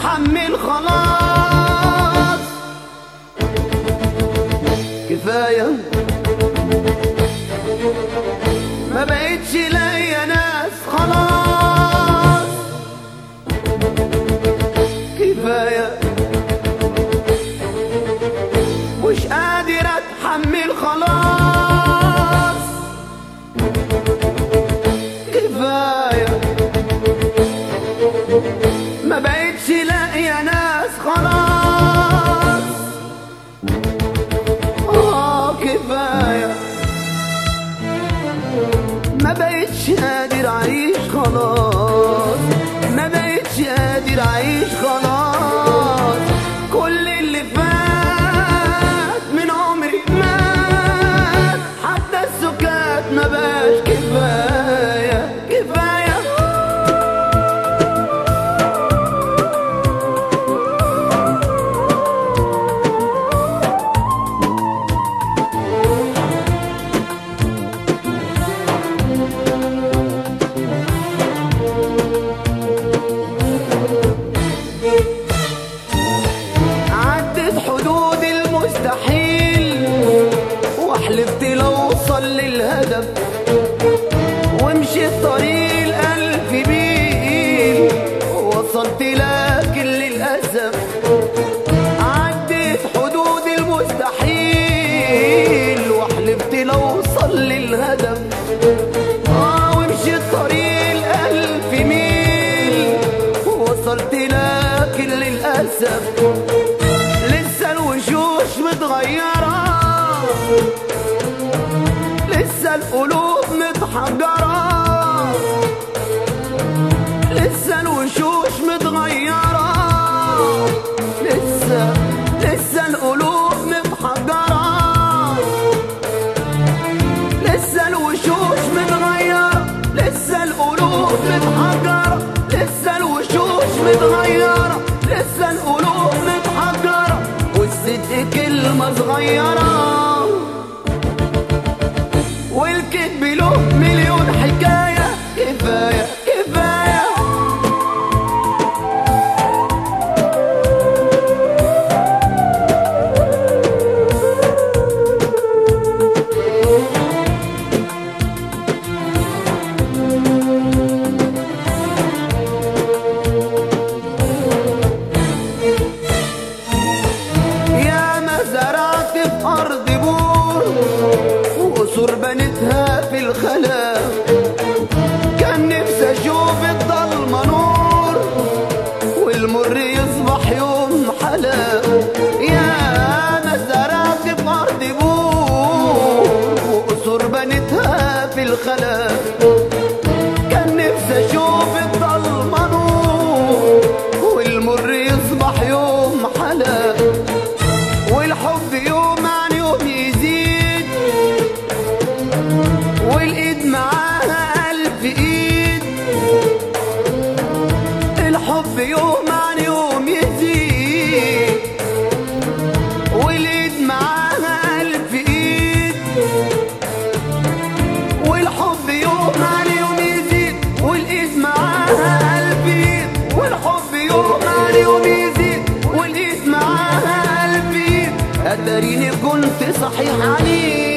اتحمل خلاص كفايه ما بقتش لاقيه ناس خلاص كفايه مش قادر اتحمل خلاص كفايه ما بقتش لاقيه ناس خلاص اه كفايه ما بقتش قادر اعيش خلاص ما بقتش قادر اعيش خلاص كل اللي فات من عمري مات حتى السكات ما بقاش كفايه كفايه عدت حدود المستحيل وحلفت لو اوصل للهدف ومشيت طريق الألف ميل وصلت لكن للأسف عدت حدود المستحيل وحلفت لو اوصل للهدف آه ومشيت طريق الألف ميل وصلت لكن للأسف لسه الوشوش متغيرة لسه القلوب متحجرة لسه الوشوش متغيرة لسه لسه القلوب متحجرة لسه الوشوش متغيرة لسه القلوب متحجرة لسه الوشوش متغيرة لسه القلوب متحجرة والصدق كلمة صغيرة والكذب له مليون حكاية كفاية كفاية يا ما زرعت في أرض بور وقصور بنتها في الخلا كان نفسي أشوف الضلمة نور والمر يصبح يوم حلا يا ما زرعت في أرض بور وقصور بنتها في الخلا كان نفسي أشوف الضلمة نور والمر يصبح يوم حلا والحب يوم عن يوم يزيد والايد معاها الف ايد الحب يوم عن يوم يزيد والايد معاها الف ايد والحب يوم عن يوم يزيد والايد معاها الف ايد والحب يوم عن يوم يزيد والايد معاها الف ايد اتاريني كنت صحيح عليك